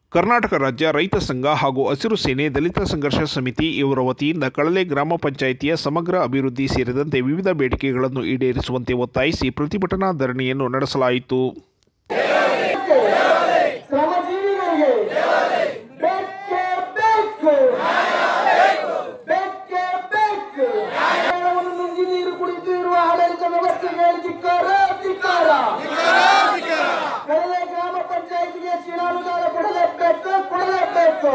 ಕರ್ನಾಟಕ ರಾಜ್ಯ ರೈತ ಸಂಘ ಹಾಗೂ ಹಸಿರು ಸೇನೆ ದಲಿತ ಸಂಘರ್ಷ ಸಮಿತಿ ಇವರ ವತಿಯಿಂದ ಕಳಲೆ ಗ್ರಾಮ ಪಂಚಾಯಿತಿಯ ಸಮಗ್ರ ಅಭಿವೃದ್ಧಿ ಸೇರಿದಂತೆ ವಿವಿಧ ಬೇಡಿಕೆಗಳನ್ನು ಈಡೇರಿಸುವಂತೆ ಒತ್ತಾಯಿಸಿ ಪ್ರತಿಭಟನಾ ಧರಣಿಯನ್ನು ನಡೆಸಲಾಯಿತು ಶ್ರಮಜೀವಿಗಳಿಗೆ ಬೇಕೇ ಬೇಕು ಬೇಕೇ ಬೇಕು ನ್ಯಾಯವನ್ನು ನುಂಗಿ ನೀರು ಕುಡಿತಿರುವ ಆಡಳಿತ ವ್ಯವಸ್ಥೆಗೆ ಧಿಕ್ಕಾರ ಧಿಕ್ಕಾರ ಕಡಲೆ ಗ್ರಾಮ ಪಂಚಾಯತಿಗೆ ಶಿಲಾನುದಾನ ಕೊಡಲೇಬೇಕು ಕೊಡಲೇಬೇಕು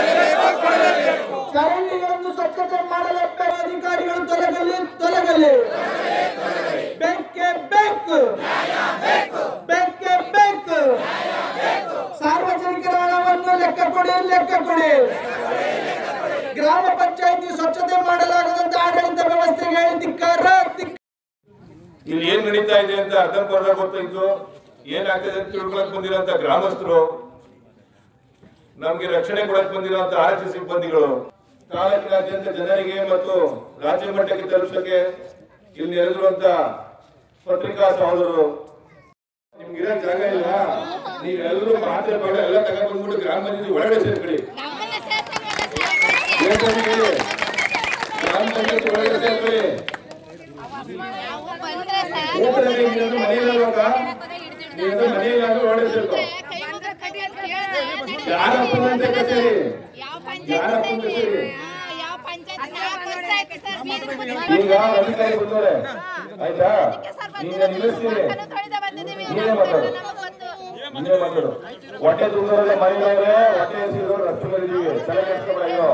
ಚರಂಡಿಗಳನ್ನು ಸ್ವಚ್ಛತೆ ಮಾಡಲೇಬೇಕು ಅಧಿಕಾರಿಗಳು ತೊಲಗಲಿ ತೊಲಗಲಿ ಬೇಕೇ ಬೇಕು ಬೇಕೇ ಬೇಕು ಸಾರ್ವಜನಿಕರ ಹಣವನ್ನು ಲೆಕ್ಕ ಕೊಡಿ ಲೆಕ್ಕ ಕೊಡಿ ಗ್ರಾಮ ಪಂಚಾಯತಿ ಸ್ವಚ್ಛತೆ ಮಾಡಲಾಗದಂತ ಆಡಳಿತ ವ್ಯವಸ್ಥೆಗೆ ಧಿಕ್ಕಾರ ಧಿಕ್ಕಾರ ಇಲ್ಲಿ ಏನ್ ನಡೀತಾ ಇದೆ ಅಂತ ಅರ್ಧ ಬರ್ಧ ಗೊತ್ತಾಯ್ತು ಏನಾಗ್ತದೆ ಅಂತ ತಿಳ್ಕೊಳಕ್ ಬಂದಿರೋಂತ ಗ್ರಾಮಸ್ಥರು ನಮ್ಗೆ ರಕ್ಷಣೆ ಕೊಡಕ್ ಬಂದಿರುವಂತ ಆರೋಗ್ಯ ಸಿಬ್ಬಂದಿಗಳು ತಾಲೂಕಿನಾದ್ಯಂತ ಜನರಿಗೆ ಮತ್ತು ರಾಜ್ಯ ಮಟ್ಟಕ್ಕೆ ತಲುಪಿಸಕ್ಕೆ ಇಲ್ಲಿ ನೆರೆದಿರುವಂತ ಪತ್ರಿಕಾ ಸಹೋದರರು ನಿಮ್ಗೆ ಇರೋ ಜಾಗ ಇಲ್ಲ ನೀವೆಲ್ಲರೂ ಮಾತ್ರ ಬೇಡ ಎಲ್ಲ ತಗೊಂಡ್ಬಂದ್ಬಿಟ್ಟು ಗ್ರಾಮ ಪಂಚಾಯತಿ ಒಳಗಡೆ ಸೇರ್ಕೊಳ್ಳಿ ನಮ್ಮನ್ನ ಸೇರ್ಸಲ್ವಲ್ಲ ಹೇಳ್ತಾ ಗ್ರಾಮ ಪಂಚಾಯತಿ ಒಳಗಡೆ ಸೇರ್ಕೊಳ್ಳಿ ನಾವು ಬಂದ್ರೆ ಸರ್ ಊಟದಲ್ಲಿ ನೀವೆಲ್ಲರೂ ಮನೆಯಲ್ಲಾಗ ನೀವೆಲ್ಲರೂ ಮನೆಯಲ್ಲಾಗ ಒಳಗಡೆ ಸೇರ್ಕೊ ಕೈ ಮುಗ್ದು ಕಟ್ಟಿ ಅಂತ ಕೇಳ್ದೆ, ಯಾರ ಅಪ್ಪನಂತೆ ಕಚೇರಿ ಯಾವ ಯಾರ ಪಂಚಾಯತ್ ಅಪ್ಪನ ಕಚೇರಿ ಯಾವ ಪಂಚಾಯತ್ ನಾಲ್ಕು ವರ್ಷ ಆಯ್ತು ಸರ್ ಬೀದಿ ಈಗ ಅಧಿಕಾರಿ ಬಂದವ್ರೆ ಆಯ್ತಾ ಈಗ ನಿಲ್ಲಿಸ್ತೀರಿ ನೀವೇ ಮಾತಾಡು ನೀವೇ ಮಾತಾಡು ಹೊಟ್ಟೆ ತುಂಬಿರೋದೇ ಮನೆಯವ್ರೆ ಹೊಟ್ಟೆ ಹಸಿರೋರು ರಸ್ತೆ ಬಂದಿದ್ದೀವಿ ತಲೆ ಕೆಡ್ಸ್ಕೊಬೇಡ ಅಯ್ಯೋ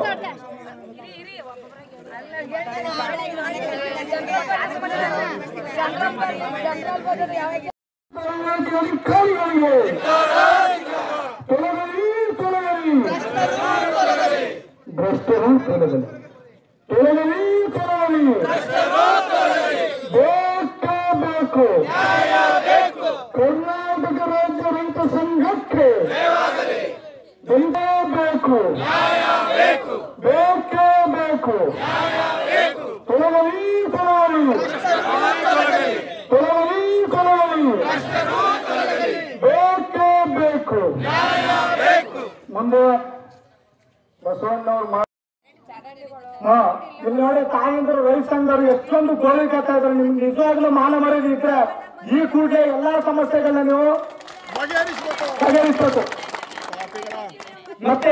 ಅಧಿಕಾರಿಗಳಿಗೆ ತೊಲಗಲಿ ತೊಲಗಲಿ ಭ್ರಷ್ಟರು ತೊಲಗಲಿ ತೊಲಗಲಿ ತೊಲಗಲಿ ಬೇಕೇ ಬೇಕು ಕರ್ನಾಟಕ ರಾಜ್ಯ ರೈತ ಸಂಘಕ್ಕೆ ಬೇಕೇ ಬೇಕು ಬೇಕೇ ಬೇಕು ತೊಲಗಲಿ ತೊಲಗಲಿ ತೊಲಗಲಿ ತೊಲಗಲಿ ಬೇಕೇ ಬೇಕು ಮುಂದೆ ಬಸವಣ್ಣವ್ರು ಮಾ ಹಾ ಇಲ್ಲಿ ನೋಡಿ ತಾಯಂದ್ರು ರೈತ ಸಂಘರು ಎಷ್ಟೊಂದು ಗೋಳಿಕತ್ತಾ ಇದ್ದಾರೆ ನಿಮ್ಗೆ ನಿಜವಾಗ್ಲೂ ಮಾನ ಮರ್ಯಾದೆ ಇದ್ರೆ ಈ ಕೂಡಲೇ ಎಲ್ಲಾ ಸಮಸ್ಯೆಗಳನ್ನ ನೀವು ಬಗೆಹರಿಸಬೇಕು ಮತ್ತೆ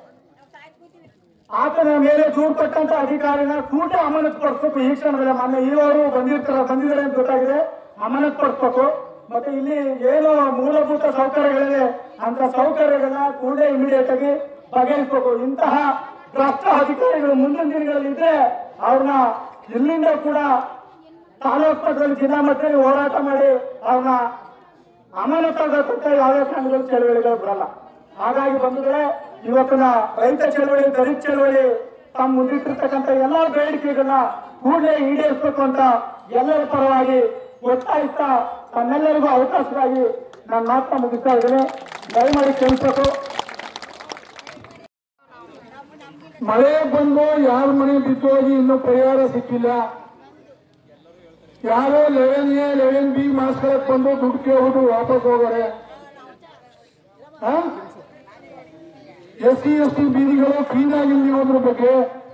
ಆತನ ಮೇಲೆ ದೂರು ಕೊಟ್ಟಂತ ಅಧಿಕಾರಿನ ಕೂಟ ಅಮಾನತ್ ಪಡಿಸ್ಬೇಕು ಈ ಕ್ಷಣದಲ್ಲಿ ಮೊನ್ನೆ ಇವರು ಬಂದಿರ್ತಾರ ಬಂದಿದ್ದಾರೆ ಅಂತ ಗೊತ್ತಾಗಿದೆ ಅಮಾನತ್ ಪಡಿಸ್ಬೇಕು ಮತ್ತೆ ಇಲ್ಲಿ ಏನು ಮೂಲಭೂತ ಸೌಕರ್ಯಗಳಿದೆ ಅಂತ ಸೌಕರ್ಯಗಳನ್ನ ಕೂಡಲೇ ಇಮಿಡಿಯೇಟ್ ಆಗಿ ಬಗೆಹರಿಸಬೇಕು ಇಂತಹ ಭ್ರಷ್ಟ ಅಧಿಕಾರಿಗಳು ಮುಂದಿನ ದಿನಗಳಲ್ಲಿ ಇದ್ರೆ ಅವ್ರನ್ನ ಇಲ್ಲಿಂದ ಕೂಡ ತಾಲೂಕು ಮಟ್ಟದಲ್ಲಿ ಜಿಲ್ಲಾ ಮಟ್ಟದಲ್ಲಿ ಹೋರಾಟ ಮಾಡಿ ಅವ್ರನ್ನ ಅಮಾನತಾಗತಕ್ಕ ಯಾವುದೇ ಕಾರಣಗಳು ಚಳವಳಿಗಳು ಬರಲ್ಲ ಹಾಗಾಗಿ ಬಂದಿದ್ರೆ ಇವತ್ತಿನ ರೈತ ಚಳವಳಿ ದಲಿತ ಚಳವಳಿ ತಮ್ಮ ಮುಂದಿಟ್ಟಿರ್ತಕ್ಕಂಥ ಎಲ್ಲಾ ಬೇಡಿಕೆಗಳನ್ನ ಕೂಡಲೇ ಈಡೇರಿಸಬೇಕು ಅಂತ ಎಲ್ಲರ ಪರವಾಗಿ ಒತ್ತಾಯಿಸ್ತಾ ತಮ್ಮೆಲ್ಲರಿಗೂ ಅವಕಾಶವಾಗಿ ನಾನು ಮಾತನ್ನ ಮುಗಿಸ್ತಾ ಇದ್ದೇನೆ ದಯಮಾಡಿ ಕೇಳಿಸಬೇಕು ಮಳೆ ಬಂದು ಯಾರ ಮನೆ ಬಿದ್ದು ಹೋಗಿ ಇನ್ನೂ ಪರಿಹಾರ ಸಿಕ್ಕಿಲ್ಲ ಯಾರೋ ಲೆವೆನ್ ಎ ಲೆವೆನ್ ಬಿ ಮಾಡ್ಸ್ಕೊಳಕ್ ಬಂದು ದುಡ್ಡು ಕೇಳ್ಬಿಟ್ಟು ವಾಪಸ್ ಹೋಗೋರೆ ಎಸ್ ಸಿ ಎಸ್ ಟಿ ಬೀದಿಗಳು ಕ್ಲೀನ್ ಆಗಿಲ್ಲದ್ರ ಬಗ್ಗೆ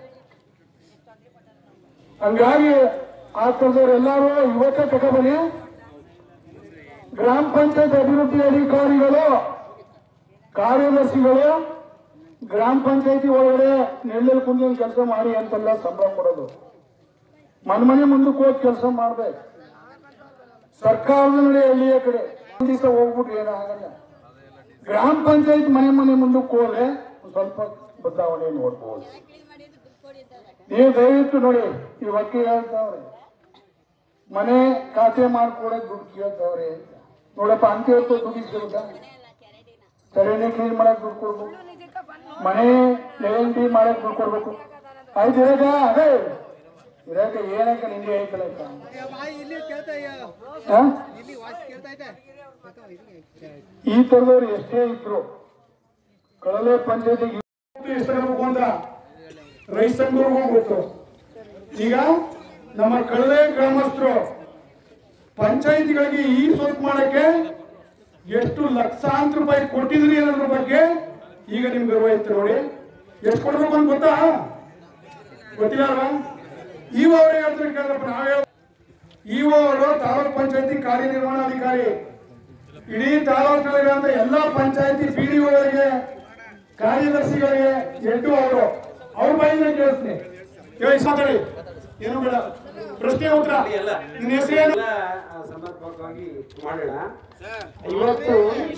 ಹಂಗಾಗಿ ಆ ಎಲ್ಲರೂ ಇವತ್ತೇ ತಗೊಬನ್ನಿ ಗ್ರಾಮ ಪಂಚಾಯತ್ ಅಭಿವೃದ್ಧಿ ಅಧಿಕಾರಿಗಳು ಕಾರ್ಯದರ್ಶಿಗಳು ಗ್ರಾಮ ಪಂಚಾಯತಿ ಒಳಗಡೆ ನೆಳ್ಳಲ್ಲಿ ಕುಂದಿನ ಕೆಲಸ ಮಾಡಿ ಅಂತೆಲ್ಲ ಸಂಬಳ ಕೊಡೋದು ಮನೆ ಮನೆ ಮುಂದಕ್ಕೆ ಹೋಗಿ ಕೆಲಸ ಮಾಡ್ಬೇಕು ಸರ್ಕಾರದ ನಡೆ ಹಳ್ಳಿಯ ಕಡೆ ಒಂದ್ ದಿವಸ ಹೋಗ್ಬಿಟ್ರೆ ಏನಾಗಲ್ಲ ಗ್ರಾಮ ಪಂಚಾಯತ್ ಮನೆ ಮನೆ ಮುಂದಕ್ಕೆ ಹೋದ್ರೆ ಒಂದ್ ಸ್ವಲ್ಪ ಬದಲಾವಣೆ ನೋಡ್ಬೋದು ನೀವು ದಯವಿಟ್ಟು ನೋಡಿ ಈ ವಕೀಲ ಹೇಳ್ತಾವ್ರೆ ಮನೆ ಖಾತೆ ಮಾಡ್ಕೊಡಕ್ ದುಡ್ಡು ಕೇಳ್ತಾವ್ರೆ ಅಂತ ನೋಡಪ್ಪ ಅಂತ ಹೇಳ್ಕೊ ದುಡ್ಡು ಇಸ್ಕೊಬೇಕಾ ಚರಂಡಿ ಕ್ಲೀನ್ ಮಾಡಕ್ ದುಡ್ಡು ಕೊಡ್ಬೇಕು ಮನೆ ಲೆವೆನ್ ಬಿ ಮಾಡಕ್ ದುಡ್ಡು ಕೊಡ್ಬೇಕು ಆಯ್ತು ಇರಾಕ ಅದೇ ಇರಾಕ ಏನಕ್ಕೆ ನಿಂಗೆ ಐತಲ್ಲ ಅಂತ. ಹಾ? ಈ ತರದವ್ರು ಎಷ್ಟೇ ಇದ್ರು ಕಳಲೆ ಪಂಚಾಯತಿಗೆ ಎಷ್ಟಾಗಬೇಕು ಅಂತ ರೈತ ಸಂಘರ್ಗೂ ಗೊತ್ತು ಈಗ ನಮ್ಮ ಕಳಲೆ ಗ್ರಾಮಸ್ಥರು ಪಂಚಾಯಿತಿಗಳಿಗೆ ಈ ಸ್ವತ್ತು ಮಾಡಕ್ಕೆ ಎಷ್ಟು ಲಕ್ಷಾಂತರ ರೂಪಾಯಿ ಕೊಟ್ಟಿದ್ರಿ ಅನ್ನೋದ್ರ ಬಗ್ಗೆ ಈಗ ನಿಮ್ಗೆ ಗರ್ವ ಇತ್ತು ನೋಡಿ ಎಷ್ಟು ಕೊಡ್ಬೇಕು ಅಂತ ಗೊತ್ತಾ ಗೊತ್ತಿಲ್ಲ ಅಲ್ವಾ ಇವ ಅವ್ರು ಹೇಳ್ತಾರೆ ಕೇಳಪ್ಪ ನಾವ್ ಹೇಳ ಇವ ಅವರು ತಾಲೂಕ್ ಪಂಚಾಯತಿ ಕಾರ್ಯನಿರ್ವಹಣಾಧಿಕಾರಿ ಇಡೀ ತಾಲೂಕಿನಲ್ಲಿರುವಂತ ಎಲ್ಲಾ ಪಂಚಾಯತಿ ಪಿಡಿಒಗಳಿಗೆ ಕಾರ್ಯದರ್ಶಿಗಳಿಗೆ ಎಡ್ಡು ಅವರು ಅವ್ರ ಬಾಯಿಂದ ಕೇಳಿಸ್ತೀನಿ ಹೇಳಿ ಮಾತಾಡಿ ಏನು ಬೇಡ ಪ್ರಶ್ನೆ ಉತ್ತರ ನಿನ್ನ ಹೆಸರು ಏನು ಎಲ್ಲ ಸಮರ್ಪಕವಾಗಿ ಮಾಡೋಣ ಇವತ್ತು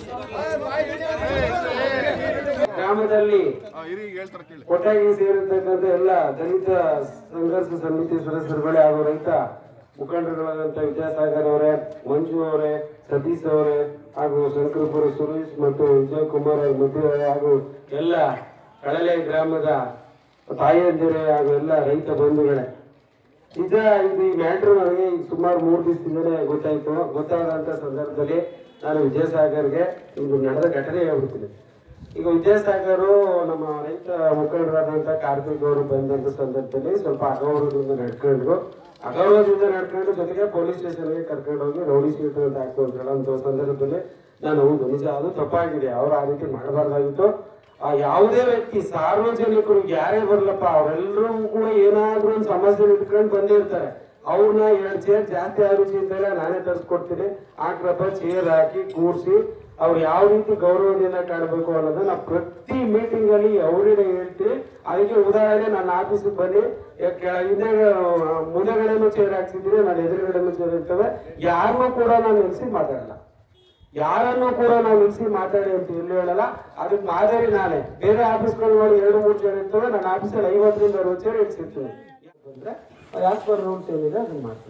ಗ್ರಾಮದಲ್ಲಿ ಕೊಟ್ಟಾಗಿ ಸೇರಿರ್ತಕ್ಕಂಥ ಎಲ್ಲ ದಲಿತ ಸಂಘರ್ಷ ಸಮಿತಿ ಸದಸ್ಯರುಗಳೇ ಹಾಗೂ ರೈತ ಮುಖಂಡರುಗಳಾದಂಥ ವಿದ್ಯಾಸಾಗರ್ ಅವರೇ ಮಂಜು ಅವರೇ ಸತೀಶ್ ಅವರೇ ಹಾಗೂ ಶಂಕರಪುರ ಸುರೇಶ್ ಮತ್ತು ವಿಜಯ್ ಕುಮಾರ್ ಅವ್ರ ಮದುವೆ ಹಾಗೂ ಎಲ್ಲ ಕಳಲೆ ಗ್ರಾಮದ ತಾಯಿಯಂದಿರೇ ಹಾಗೂ ಎಲ್ಲ ರೈತ ಬಂಧುಗಳೇ ನಿಜ ಇದು ಈ ಮ್ಯಾಟ್ರ್ ನನಗೆ ಈಗ ಸುಮಾರು ಮೂರು ದಿವಸದಿಂದಲೇ ಗೊತ್ತಾಯ್ತು ಗೊತ್ತಾದಂತ ಸಂದರ್ಭದಲ್ಲಿ ನಾನು ವಿಜಯಸಾಗರ್ಗೆ ಇದು ನಡೆದ ಘಟನೆ ಹೇಳ್ಬಿಡ್ತೀನಿ ಈಗ ವಿಜಯಸಾಗರ್ ನಮ್ಮ ರೈತ ಮುಖಂಡರಾದಂತ ಕಾರ್ತಿಕ್ ಅವರು ಬಂದಂತ ಸಂದರ್ಭದಲ್ಲಿ ಸ್ವಲ್ಪ ಅಗೌರವದಿಂದ ನಡ್ಕೊಂಡ್ರು ಅಗೌರವದಿಂದ ನಡ್ಕೊಂಡು ಜೊತೆಗೆ ಪೊಲೀಸ್ ಸ್ಟೇಷನ್ಗೆ ಕರ್ಕೊಂಡು ಹೋಗಿ ರೌಡಿ ಶೀಟ್ ಅಂತ ಹಾಕೊಂಡ್ರಲ್ಲ ಅಂತ ಸಂದರ್ಭದಲ್ಲಿ ನಾನು ಹೌದು ನಿಜ ಅದು ತಪ್ಪಾಗಿದೆ ಅವ್ರು ಆ ರೀತಿ ಮಾಡಬಾರ್ದಾಗಿತ್ತು ಆ ಯಾವುದೇ ವ್ಯಕ್ತಿ ಸಾರ್ವಜನಿಕರು ಯಾರೇ ಬರ್ಲಪ್ಪ ಅವರೆಲ್ಲರೂ ಕೂಡ ಏನಾದ್ರೂ ಒಂದು ಸಮಸ್ಯೆ ಇಟ್ಕೊಂಡು ಬಂದಿರ್ತಾರೆ ಅವ್ರನ್ನ ಎರಡು ಚೇರ್ ಜಾಸ್ತಿ ಆದ್ರೂ ಚಿಂತೆಲ್ಲ ನಾನೇ ತರಿಸ್ಕೊಡ್ತೀನಿ ಹಾಕ್ರಪ್ಪ ಚೇರ್ ಹಾಕಿ ಕೂರಿಸಿ ಅವ್ರು ಯಾವ ರೀತಿ ಗೌರವದಿಂದ ಕಾಣಬೇಕು ಅನ್ನೋದನ್ನ ಪ್ರತಿ ಮೀಟಿಂಗ್ ಅಲ್ಲಿ ಅವರಿಗೆ ಹೇಳ್ತೀನಿ ಅದಕ್ಕೆ ಉದಾಹರಣೆ ನನ್ನ ಆಫೀಸಿಗೆ ಬನ್ನಿ ಕೆಳ- ಹಿಂದೆ ಮುಂದೆಗಡೆನೂ ಚೇರ್ ಹಾಕ್ಸಿದ್ದೀನಿ ನಾನು ಎದುರುಗಡೆನೂ ಚೇರ್ ಇರ್ತವೆ ಯಾರನ್ನೂ ಕೂಡ ನಾನು ನಿಲ್ಸಿ ಮಾತಾಡಲ್ಲ ಯಾರನ್ನೂ ಕೂಡ ನಾವು ನಿಲ್ಸಿ ಮಾತಾಡಿ ಅಂತ ಇಲ್ಲಿ ಹೇಳಲ್ಲ ಅದಕ್ಕೆ ಮಾದರಿ ನಾನೇ ಬೇರೆ ಆಫೀಸ್ಗಳು ನೋಡಿ ಎರಡು ಮೂರು ಜನ ಇರ್ತವೆ ನನ್ನ ಆಫೀಸಲ್ಲಿ ಐವತ್ತರಿಂದ ಅರವತ್ತು ಜನ ಇಡ್ಸಿರ್ತೀನಿ ಅಂದ್ರೆ ಯಾಕೆ ಪರ್ ರೂಲ್ಸ್ ಏನಿದೆ ಅದನ್ನ ಮಾಡ್ತೀನಿ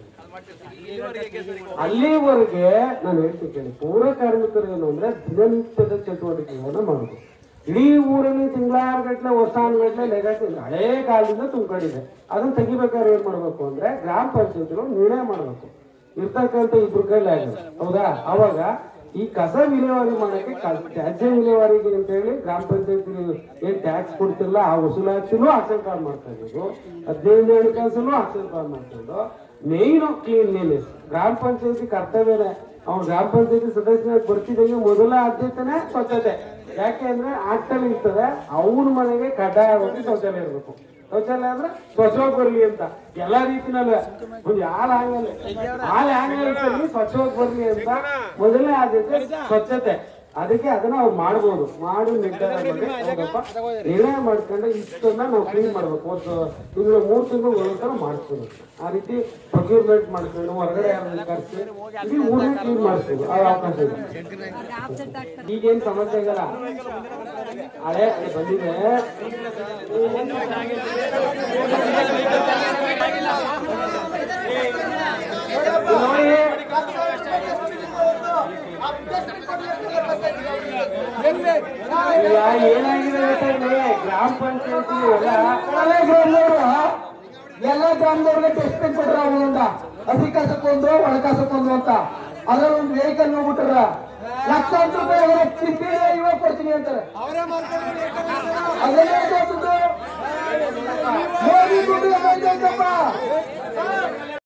ಅಲ್ಲಿವರೆಗೆ ನಾನು ಹೇಳ್ತೀನಿ ಕೇಳಿ ಪೂರ ಕಾರ್ಮಿಕರು ಏನು ಅಂದ್ರೆ ದಿನನಿತ್ಯದ ಚಟುವಟಿಕೆಗಳನ್ನ ಮಾಡುದು ಇಡೀ ಊರಲ್ಲಿ ತಿಂಗಳಾರು ಗಟ್ಲೆ ವರ್ಷಾನುಗಟ್ಲೆ ಲೆಗಾಸಿ ಹಳೇ ಕಾಲದಿಂದ ತುಂಬಿಕೊಂಡಿದೆ ಅದನ್ನ ತೆಗಿಬೇಕಾದ್ರೆ ಏನ್ ಮಾಡ್ಬೇಕು ಅಂದ್ರೆ ಗ್ರಾಮ ಪಂಚಾಯತ್ಗಳು ನಿರ್ಣಯ ಮಾಡ್ಬೇಕು ಇರ್ತಕ್ಕಂಥ ಇಬ್ರು ಕೈಲಿ ಆಗಲ್ಲ ಹೌದಾ ಅವಾಗ ಈ ಕಸ ವಿಲೇವಾರಿ ಮಾಡಕ್ಕೆ ಕ- ತ್ಯಾಜ್ಯ ವಿಲೇವಾರಿಗೆ ಅಂತ ಹೇಳಿ ಗ್ರಾಮ ಪಂಚಾಯತ್ ಏನ್ ಟ್ಯಾಕ್ಸ್ ಕೊಡ್ತಿಲ್ಲ ಆ ವಸೂಲಾತಿನೂ ಆಕ್ಷನ್ ಕಾರ್ಡ್ ಮಾಡ್ತಾ ಇರೋದು ಹದಿನೈದು ಹಣಕಾಸನ್ನು ಆಕ್ಷನ್ ಕಾರ್ಡ್ ಮಾಡ್ಕೊಂಡು ಮೇಯ್ನು ಕ್ಲೀನ್ಲಿನೆಸ್ ಗ್ರಾಮ ಪಂಚಾಯತಿ ಕರ್ತವ್ಯನೇ ಅವ್ನು ಗ್ರಾಮ ಪಂಚಾಯತಿ ಸದಸ್ಯನಾಗಿ ಬರ್ತಿದ್ದಂಗೆ ಮೊದಲ ಆದ್ಯತೆನೇ ಸ್ವಚ್ಛತೆ ಯಾಕೆ ಅಂದ್ರೆ ಆಕ್ಟಲ್ಲಿ ಇರ್ತದೆ ಅವ್ರ ಮನೆಗೆ ಕಡ್ಡಾಯವಾಗಿ ಶೌಚಾಲಯ ಇರಬೇಕು ಶೌಚಾಲಯ ಅಂದ್ರೆ ಸ್ವಚ್ಛವಾಗಿ ಬರ್ಲಿ ಅಂತ ಎಲ್ಲಾ ರೀತಿನಲ್ಲೂ ಒಂದು ಯಾರು ಆಗಲ್ಲ ಹಾಲು ಹ್ಯಾಂಗಲ್ಲಿ ಸ್ವಚ್ಛವಾಗಿ ಬರ್ಲಿ ಅಂತ ಮೊದಲನೇ ಆದ್ಯತೆ ಸ್ವಚ್ಛತೆ ಅದಕ್ಕೆ ಅದನ್ನ ಅವ್ರು ಮಾಡ್ಬೋದು ಮಾಡಿ ನಿರ್ಧಾರ ಮಾಡಿ ಹೌದಪ್ಪ ನಿರ್ಣಯ ಮಾಡ್ಕೊಂಡು ಇಷ್ಟನ್ನ ನಾವು ಕ್ಲೀನ್ ಮಾಡ್ಬೇಕು ಒಂದು ತಿಂಗಳು ಮೂರು ತಿಂಗಳು ಒಂದೊಂದ್ಸಲ ಮಾಡಿಸ್ಬೋದು ಆ ರೀತಿ ಪ್ರೊಕ್ಯೂರ್ಮೆಂಟ್ ಮಾಡ್ಕೊಂಡು ಹೊರಗಡೆ ಯಾರನ್ನ ಕರ್ಸಿ ಇಡೀ ಊರನ್ನ ಕ್ಲೀನ್ ಮಾಡಿಸ್ಬೋದು ಆ ಅವಕಾಶ ಇದೆ ಈಗೇನ್ ಸಮಸ್ಯೆ ಆಗಲ್ಲ ಹಳೆ ಹಳೆ ಬಂದಿದೆ ನೋಡಿ ಈಗ ಏನಾಗಿದೆ ಗೊತ್ತಾ ಇಲ್ಲಿ? ಗ್ರಾಮ ಪಂಚಾಯತಿ ಎಲ್ಲ ಎಲ್ಲ ಗ್ರಾಮದವ್ರಿಗೆ ಟೆಸ್ಟ್ ಕೊಡ್ರ ಅವನಿಂದ ಹಸಿ ಕಸಕ್ಕೊಂದು ಒಣ ಕಸಕ್ಕೊಂದು ಅಂತ ಅದ್ರಲ್ಲಿ ಒಂದು ವೆಹಿಕಲ್ ಹೋಗ್ಬಿಟ್ರ ಲಕ್ಷಾಂತರ ರೂಪಾಯಿ ಅವರ ಚಿಂತೆ ಇವಾಗ ಕೊಡ್ತೀನಿ ಅಂತಾರೆ ಅದನ್ನೇ ದುಡ್ಡು ಮೋದಿ ದುಡ್ಡು ಎಲ್ಲೈತಪ್ಪ